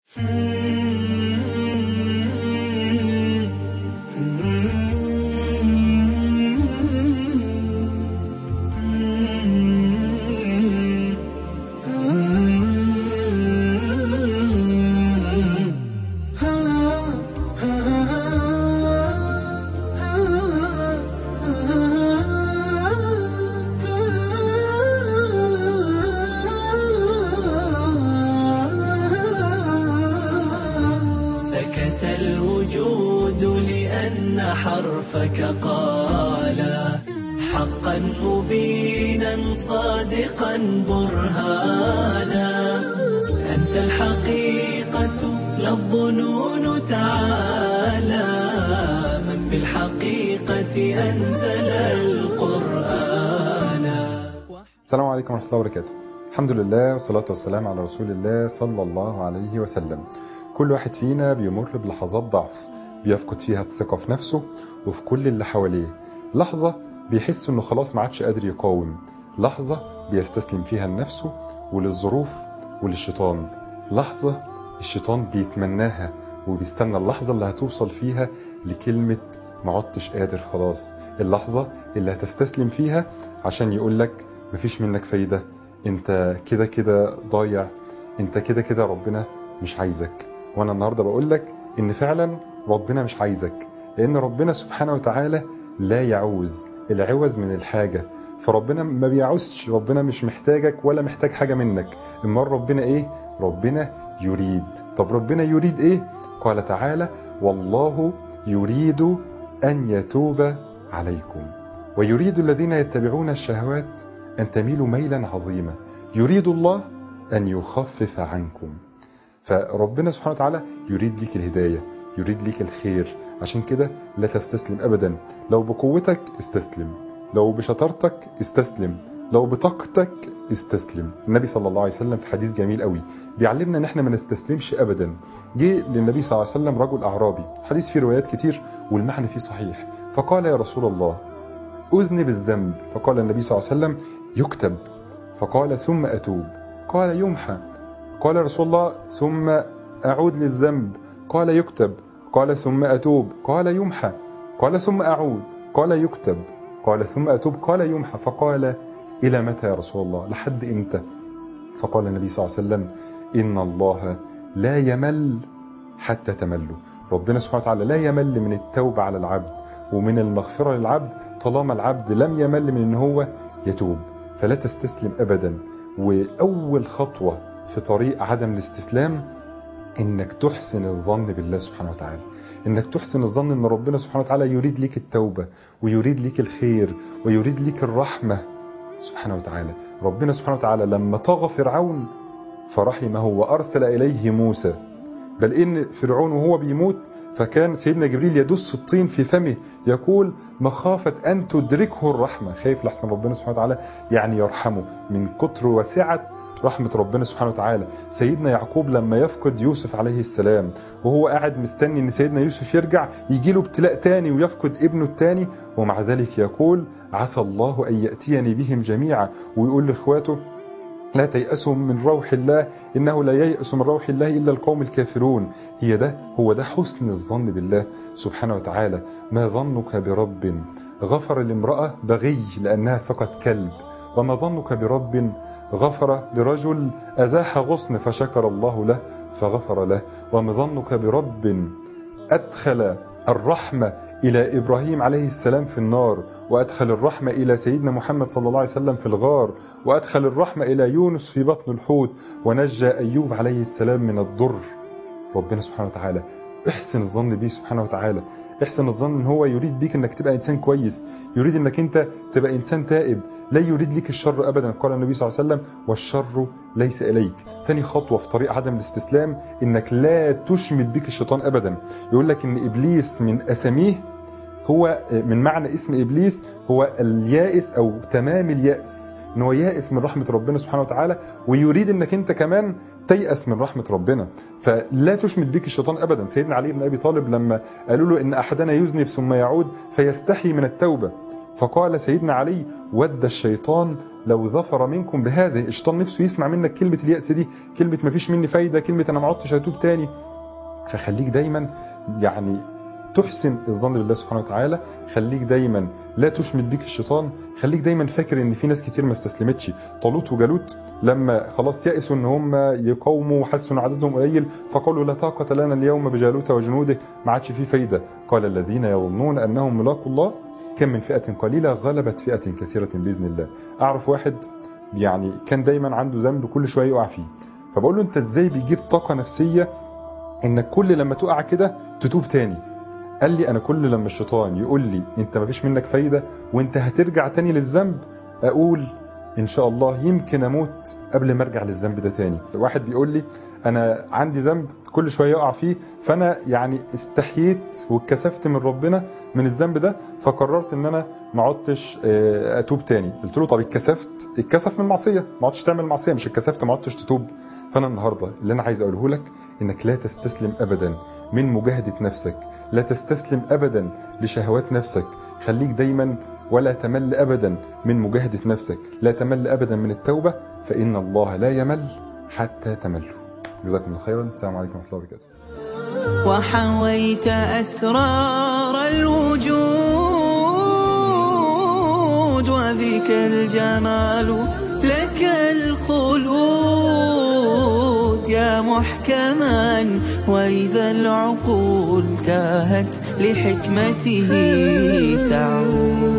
سكت الوجود لأن حرفك قال حقا مبينا صادقا برهانا أنت الحقيقة لا الظنون تعالى من بالحقيقة أنزل القرآن السلام عليكم ورحمة الله وبركاته الحمد لله والصلاة والسلام على رسول الله صلى الله عليه وسلم كل واحد فينا بيمر بلحظات ضعف بيفقد فيها الثقة في نفسه وفي كل اللي حواليه لحظة بيحس انه خلاص ما عادش قادر يقاوم لحظة بيستسلم فيها لنفسه وللظروف وللشيطان لحظة الشيطان بيتمناها وبيستنى اللحظة اللي هتوصل فيها لكلمة ما عدتش قادر خلاص اللحظة اللي هتستسلم فيها عشان يقولك مفيش منك فايدة انت كده كده ضايع انت كده كده ربنا مش عايزك وانا النهارده بقول لك ان فعلا ربنا مش عايزك لان ربنا سبحانه وتعالى لا يعوز العوز من الحاجه فربنا ما بيعوزش ربنا مش محتاجك ولا محتاج حاجه منك امال ربنا ايه ربنا يريد طب ربنا يريد ايه قال تعالى والله يريد ان يتوب عليكم ويريد الذين يتبعون الشهوات ان تميلوا ميلا عظيما يريد الله ان يخفف عنكم فربنا سبحانه وتعالى يريد ليك الهداية يريد ليك الخير عشان كده لا تستسلم أبدا لو بقوتك استسلم لو بشطارتك استسلم لو بطاقتك استسلم النبي صلى الله عليه وسلم في حديث جميل قوي بيعلمنا ان احنا ما نستسلمش ابدا جه للنبي صلى الله عليه وسلم رجل اعرابي حديث فيه روايات كتير والمعنى فيه صحيح فقال يا رسول الله اذنب الذنب فقال النبي صلى الله عليه وسلم يكتب فقال ثم اتوب قال يمحى قال رسول الله ثم أعود للذنب قال يكتب قال ثم أتوب قال يمحى قال ثم أعود قال يكتب قال ثم أتوب قال يمحى فقال إلى متى يا رسول الله لحد إمتى فقال النبي صلى الله عليه وسلم إن الله لا يمل حتى تملوا ربنا سبحانه وتعالى لا يمل من التوبة على العبد ومن المغفرة للعبد طالما العبد لم يمل من أن هو يتوب فلا تستسلم أبدا وأول خطوة في طريق عدم الاستسلام انك تحسن الظن بالله سبحانه وتعالى انك تحسن الظن ان ربنا سبحانه وتعالى يريد ليك التوبه ويريد ليك الخير ويريد ليك الرحمه سبحانه وتعالى ربنا سبحانه وتعالى لما طغى فرعون فرحمه وارسل اليه موسى بل ان فرعون وهو بيموت فكان سيدنا جبريل يدس الطين في فمه يقول مخافة أن تدركه الرحمة خايف لحسن ربنا سبحانه وتعالى يعني يرحمه من كتر وسعة رحمة ربنا سبحانه وتعالى سيدنا يعقوب لما يفقد يوسف عليه السلام وهو قاعد مستني ان سيدنا يوسف يرجع يجي له ابتلاء تاني ويفقد ابنه التاني ومع ذلك يقول عسى الله ان ياتيني بهم جميعا ويقول لاخواته لا تيأسوا من روح الله إنه لا ييأس من روح الله إلا القوم الكافرون هي ده هو ده حسن الظن بالله سبحانه وتعالى ما ظنك برب غفر لامرأة بغي لأنها سقط كلب وما ظنك برب غفر لرجل أزاح غصن فشكر الله له فغفر له وما ظنك برب أدخل الرحمة إلى إبراهيم عليه السلام في النار وأدخل الرحمة إلى سيدنا محمد صلى الله عليه وسلم في الغار وأدخل الرحمة إلى يونس في بطن الحوت ونجى أيوب عليه السلام من الضر ربنا سبحانه وتعالى احسن الظن بيه سبحانه وتعالى احسن الظن ان هو يريد بيك انك تبقى انسان كويس يريد انك انت تبقى انسان تائب لا يريد ليك الشر ابدا قال النبي صلى الله عليه وسلم والشر ليس اليك تاني خطوه في طريق عدم الاستسلام انك لا تشمت بيك الشيطان ابدا يقول لك ان ابليس من اساميه هو من معنى اسم ابليس هو اليائس او تمام الياس ان هو يائس من رحمه ربنا سبحانه وتعالى ويريد انك انت كمان تيأس من رحمة ربنا فلا تشمت بك الشيطان أبدا سيدنا علي بن أبي طالب لما قالوا له إن أحدنا يذنب ثم يعود فيستحي من التوبة فقال سيدنا علي ود الشيطان لو ظفر منكم بهذه الشيطان نفسه يسمع منك كلمة اليأس دي كلمة مفيش مني فايدة كلمة أنا ما عدتش هتوب تاني فخليك دايما يعني تحسن الظن بالله سبحانه وتعالى خليك دايما لا تشمت بيك الشيطان خليك دايما فاكر ان في ناس كتير ما استسلمتش طالوت وجالوت لما خلاص يأسوا ان هم يقاوموا وحسوا ان عددهم قليل فقالوا لا طاقة لنا اليوم بجالوت وجنوده ما عادش فيه فايدة قال الذين يظنون انهم ملاقوا الله كم من فئة قليلة غلبت فئة كثيرة بإذن الله أعرف واحد يعني كان دايما عنده ذنب كل شوية يقع فيه فبقول له أنت إزاي بيجيب طاقة نفسية إنك كل لما تقع كده تتوب تاني قال لي أنا كل لما الشيطان يقول لي أنت مفيش منك فايدة وأنت هترجع تاني للذنب أقول إن شاء الله يمكن أموت قبل ما أرجع للذنب ده تاني واحد بيقول لي أنا عندي ذنب كل شوية يقع فيه فأنا يعني استحييت واتكسفت من ربنا من الذنب ده فقررت إن أنا ما عدتش آه، أتوب تاني قلت له طب اتكسفت اتكسف من المعصية ما عدتش تعمل معصية مش اتكسفت ما عدتش تتوب فأنا النهاردة اللي أنا عايز أقوله لك إنك لا تستسلم أبدا من مجاهدة نفسك لا تستسلم أبدا لشهوات نفسك خليك دايما ولا تمل أبدا من مجاهدة نفسك لا تمل أبدا من التوبة فإن الله لا يمل حتى تملوا جزاكم الله خيرا السلام عليكم ورحمة الله وبركاته وحويت أسرار الوجود وبك الجمال لك الخلود يا محكما وإذا العقول تاهت لحكمته تعود